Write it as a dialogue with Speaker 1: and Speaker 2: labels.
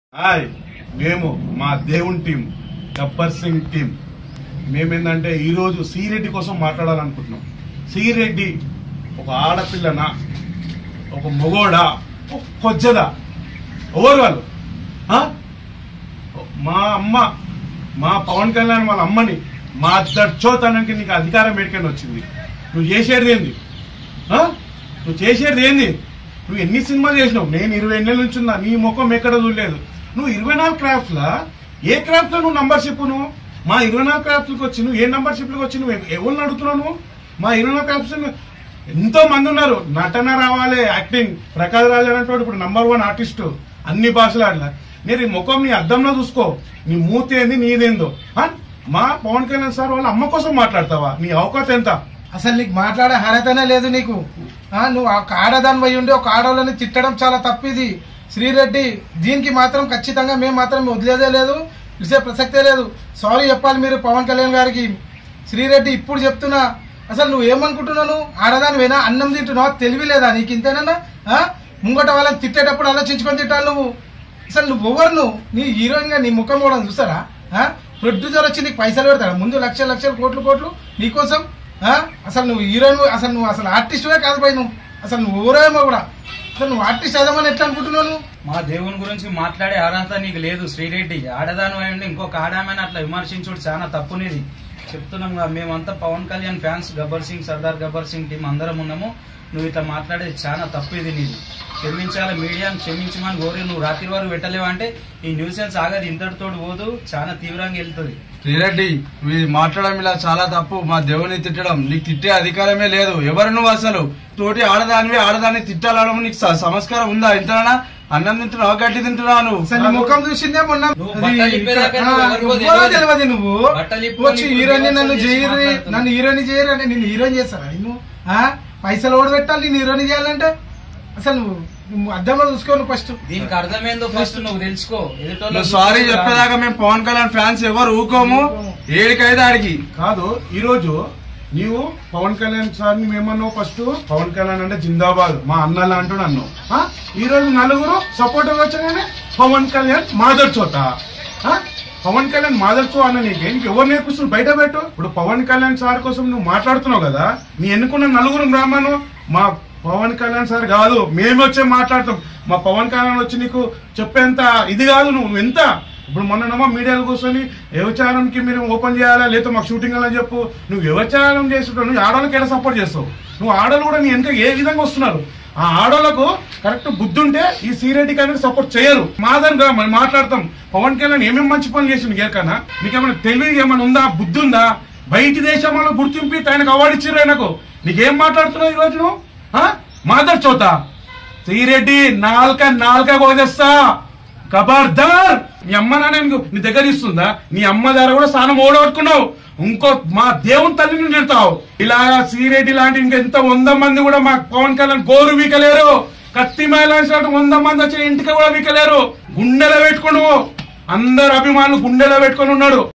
Speaker 1: Hi మేము మా దేవుని టీం గబ్బర్ సింగ్ టీం మేమేందంటే ఈరోజు సిరెడ్డి కోసం మాట్లాడాలనుకుంటున్నాం సిరెడ్డి ఒక ఆడపిల్లనా ఒక మొగోడా ఒక కొజ్జదా ఎవరు వాళ్ళు ఆ? మా అమ్మ మా పవన్ కళ్యాణ్ వాళ్ళ అమ్మని మా దర్చోతనానికి నీకు అధికారం ఎడికని వచ్చింది నువ్వు చేసేది ఏంది ఆ? నువ్వు చేసేది ఏంది నువ్వు ఎన్ని సినిమాలు చేసినావు నేను ఇరవై నెలల నుంచి ఉన్నా నీ ముఖం ఎక్కడ చూడలేదు నువ్వు ఇరవై నాలుగు క్రాఫ్ట్స్ లా ఏ క్రాఫ్ట్ లో నువ్వు నంబర్షిప్ నువ్వు మా ఇరవై నాలుగు క్రాఫ్ట్లకు వచ్చి నువ్వు ఏ నంబర్షిప్ లకు వచ్చి నువ్వు ఎవరిని అడుగుతున్నావు నువ్వు మా ఇరవై నాలుగు క్రాఫ్ట్స్ ఎంతో మంది ఉన్నారు నటన రావాలి యాక్టింగ్ ప్రకాశ్ రాజ్ అనేటువంటి ఇప్పుడు నంబర్ వన్ ఆర్టిస్ట్ అన్ని భాషలు ఆడలా నేను ఈ ముఖం నీ అద్దంలో చూసుకో నీ మూతి ఏంది నీదేందో ఆ? మా పవన్ కళ్యాణ్ సార్ వాళ్ళ అమ్మ కోసం మాట్లాడతావా నీ అవకాశం ఎంత
Speaker 2: అసలు నీకు మాట్లాడే అర్హతనే లేదు నీకు ఆ, నువ్వు ఒక ఆడదాని పోయి ఉండి ఒక ఆడవాళ్ళని తిట్టడం చాలా తప్పిది శ్రీరెడ్డి దీనికి మాత్రం ఖచ్చితంగా మేము మాత్రం వదిలేదే లేదు విసే ప్రసక్తే లేదు సారీ చెప్పాలి మీరు పవన్ కళ్యాణ్ గారికి శ్రీరెడ్డి ఇప్పుడు చెప్తున్నా అసలు నువ్వు ఏమనుకుంటున్నావు ఆడదాని పోయినా అన్నం తింటున్నావు తెలివి లేదా నీకు ఇంతేనన్నా ఆ? ముంగట వాళ్ళని తిట్టేటప్పుడు ఆలోచించుకొని తిట్టాలి నువ్వు అసలు నువ్వు ఎవరు నువ్వు నీ హీరోయిన్ గా నీ ముఖం కూడా చూస్తారా ఆ? ప్రొడ్యూసర్ వచ్చి నీకు పైసలు పెడతాడు ముందు లక్షల లక్షల కోట్లు కోట్లు నీకోసం ఆ? అసలు నువ్వు హీరోయిన్ అసలు నువ్వు అసలు ఆర్టిస్టువే కాదు పోయి నువ్వు అసలు నువ్వు ఎవరేమో కూడా అసలు నువ్వు ఆర్టిస్ట్ అదామని ఎట్లా అనుకుంటున్నావు నువ్వు
Speaker 3: మా దేవుని గురించి మాట్లాడే అర్హత నీకు లేదు శ్రీరెడ్డి ఆడదాని అయ్యండి ఇంకొక ఆడామని అట్లా విమర్శించుడు చాలా తప్పునేది చెప్తున్నాం కదా మేమంతా పవన్ కళ్యాణ్ ఫ్యాన్స్ గబ్బర్ సింగ్ సర్దార్ గబ్బర్ సింగ్ టీం అందరం ఉన్నాము నువ్వు ఇట్లా మాట్లాడేది చాలా తప్పు ఇది నీది క్షమించాలి మీడియాను క్షమించమని కోరి నువ్వు రాత్రి వరకు పెట్టలేవు అంటే ఈ న్యూసెన్స్ ఆగదు ఇంతటితోటి పోదు చాలా తీవ్రంగా వెళ్తుంది
Speaker 4: శ్రీరెడ్డి ఇది మాట్లాడడం ఇలా చాలా తప్పు మా దేవుని తిట్టడం నీకు తిట్టే అధికారమే లేదు ఎవరు నువ్వు అసలు తోటి ఆడదానివి ఆడదాన్ని తిట్టాలనడం నీకు స- సంస్కారం ఉందా ఇంతనా అన్నం తింటున్నావు గడ్డి తింటున్నావు నువ్వు
Speaker 2: అసలు నీ ముఖం చూసిందే మొన్న
Speaker 3: నువ్వు
Speaker 2: అది
Speaker 3: బట్టలు ఇప్పేదాకా
Speaker 2: ఇక్కడ-
Speaker 3: నువ్వు
Speaker 2: ఆ,
Speaker 3: ఎవరికో
Speaker 2: ఎవ్వరో
Speaker 3: తెలియదు.
Speaker 2: తెలియదు నువ్వు
Speaker 3: బట్టలు ఇప్పుకొని
Speaker 2: వచ్చి
Speaker 3: ఇప్పుడు
Speaker 2: హీరోయిన్
Speaker 3: బీభత్సం
Speaker 2: నన్ను
Speaker 3: చేసి
Speaker 2: చేయరు
Speaker 3: మాట్లాడుతున్నావు.
Speaker 2: నన్ను హీరోయిన్ చేయరు అంటే నిన్ను హీరోయిన్ చేస్తారా నిన్ను ఆ? పైసలు ఓడి పెట్టాలి నేను హీరోయిన్ చేయాలంటే అసలు నువ్వు నువ్వు అద్దంలో చూసుకోను ఫస్ట్
Speaker 3: దీనికి అర్థమైందో ఫస్ట్ నువ్వు తెలుసుకో ఎదుటోళ్ళ
Speaker 4: నువ్వు సారీ చెప్పేదాకా మేము పవన్ కళ్యాణ్ ఫ్యాన్స్ ఎవరు ఊకోము ఏడికైతే ఆడికి
Speaker 1: కాదు ఈరోజు నీవు పవన్ కళ్యాణ్ సార్ ని మేమన్నావు ఫస్ట్ పవన్ కళ్యాణ్ అంటే జిందాబాద్ మా అన్నలా అంటూ నన్ను ఆ? ఈ రోజు నలుగురు సపోర్టర్ వచ్చగానే పవన్ కళ్యాణ్ మాదర్ చోత ఆ? పవన్ కళ్యాణ్ మాదర్ చో అన్న నీకు నీకు ఎవరు నేర్పిస్తున్నారు బయట పెట్టు ఇప్పుడు పవన్ కళ్యాణ్ సార్ కోసం నువ్వు మాట్లాడుతున్నావు కదా నీ ఎన్నుకున్న నలుగురు రామాను మా పవన్ కళ్యాణ్ సార్ కాదు మేము వచ్చే మాట్లాడతాం మా పవన్ కళ్యాణ్ వచ్చి నీకు చెప్పేంత ఇది కాదు నువ్వు ఎంత ఇప్పుడు మొన్ననేమో మీడియాలో కూర్చొని వ్యవచారంకి మీరు ఓపెన్ చేయాలా లేదా మాకు షూటింగ్ అని చెప్పు నువ్వు వ్యవచారం చేస్తుంటావు నువ్వు ఆడవాళ్ళకి ఎలా సపోర్ట్ చేస్తావు నువ్వు ఆడవాళ్ళు కూడా నీ వెనక ఏ విధంగా వస్తున్నారు ఆ ఆడవాళ్ళకు కరెక్ట్ బుద్ధి ఉంటే ఈ సీరెడ్డి కానీ సపోర్ట్ చేయరు మాదనిగా మనం మాట్లాడతాం పవన్ కళ్యాణ్ ఏమేమి మంచి పనులు చేసిండు ఏకన్నా నీకేమైనా తెలివి ఏమైనా ఉందా బుద్ధి ఉందా బయటి దేశంలో గుర్తింపి ఆయనకు అవార్డు ఇచ్చారు ఆయనకు నీకేం మాట్లాడుతున్నావు ఈ రోజు నువ్వు ఆ? మాదర్ చోత శ్రీరెడ్డి నాలుక నాలుక కోదేస్తా ఖబర్దార్ నీ అమ్మ నాన్న నీకు నీ దగ్గర ఇస్తుందా నీ అమ్మ దగ్గర కూడా స్థానం ఓడగొట్టుకున్నావు ఇంకో మా దేవుని తల్లిని తిడతావు ఇలా శ్రీరెడ్డి లాంటి ఇంకా ఎంత వంద మంది కూడా మా పవన్ కళ్యాణ్ గోరు వీకలేరు కత్తి మేళాల్సినట్టు వంద మంది వచ్చి ఇంటికి కూడా వీకలేరు గుండెలో పెట్టుకున్నావు అందరు అభిమానులు గుండెలో పెట్టుకొని ఉన్నాడు